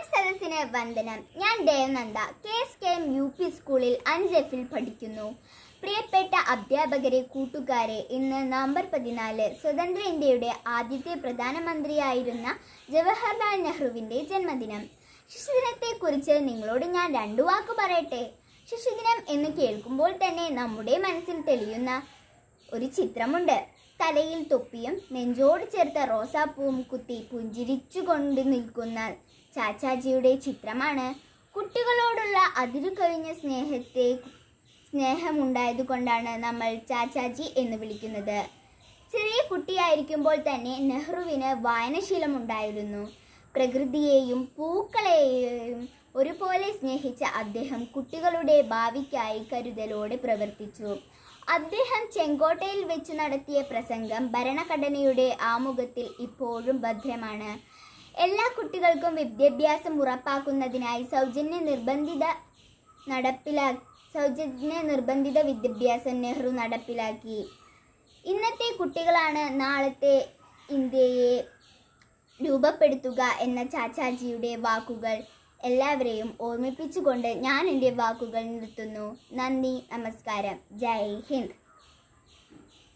സദസ്സിന് വന്ദനം ഞാൻ Devananda K S K M U P സ്കൂളിൽ അഞ്ച് എഫിൽ പഠിക്കുന്നു പ്രിയപ്പെട്ട അധ്യാപകരെ കൂട്ടുകാരെ ഇന്ന് നവംബർ പതിനാല് സ്വതന്ത്ര ഇന്ത്യയുടെ ആദ്യത്തെ പ്രധാനമന്ത്രിയായിരുന്ന ജവഹർലാൽ നെഹ്റുവിന്റെ ജന്മദിനം ശിശുദിനത്തെക്കുറിച്ച് നിങ്ങളോട് ഞാൻ രണ്ടു വാക്ക് പറയട്ടെ ശിശുദിനം എന്ന് കേൾക്കുമ്പോൾ തന്നെ നമ്മുടെ മനസ്സിൽ തെളിയുന്ന ഒരു ചിത്രമുണ്ട് തലയിൽ തൊപ്പിയും നെഞ്ചോട് ചേർത്ത റോസാപ്പൂവും കുത്തി പുഞ്ചിരിച്ചു കൊണ്ട് നിൽക്കുന്ന ചാച്ചാജിയുടെ ചിത്രമാണ് കുട്ടികളോടുള്ള അതിരു കവിഞ്ഞ സ്നേഹത്തെ സ്നേഹമുണ്ടായതുകൊണ്ടാണ് നമ്മൾ ചാച്ചാജി എന്ന് വിളിക്കുന്നത് ചെറിയ കുട്ടിയായിരിക്കുമ്പോൾ തന്നെ നെഹ്റുവിന് വായനശീലമുണ്ടായിരുന്നു പ്രകൃതിയെയും പൂക്കളെയും ഒരുപോലെ സ്നേഹിച്ച അദ്ദേഹം കുട്ടികളുടെ ഭാവിക്കായി കരുതലോടെ പ്രവർത്തിച്ചു അദ്ദേഹം ചെങ്കോട്ടയിൽ വെച്ച് നടത്തിയ പ്രസംഗം ഭരണഘടനയുടെ ആമുഖത്തിൽ ഇപ്പോഴും ഭദ്രമാണ് എല്ലാ കുട്ടികൾക്കും വിദ്യാഭ്യാസം ഉറപ്പാക്കുന്നതിനായി സൗജന്യ നിർബന്ധിത നടപ്പിലാ സൗജന്യ നിർബന്ധിത വിദ്യാഭ്യാസം നെഹ്റു നടപ്പിലാക്കി ഇന്നത്തെ കുട്ടികളാണ് നാളത്തെ ഇന്ത്യയെ രൂപപ്പെടുത്തുക എന്ന ചാച്ചാജിയുടെ വാക്കുകൾ എല്ലാവരെയും ഓർമ്മിപ്പിച്ചുകൊണ്ട് ഞാൻ എൻ്റെ വാക്കുകൾ നിർത്തുന്നു നന്ദി നമസ്കാരം ജയ് ഹിന്ദ്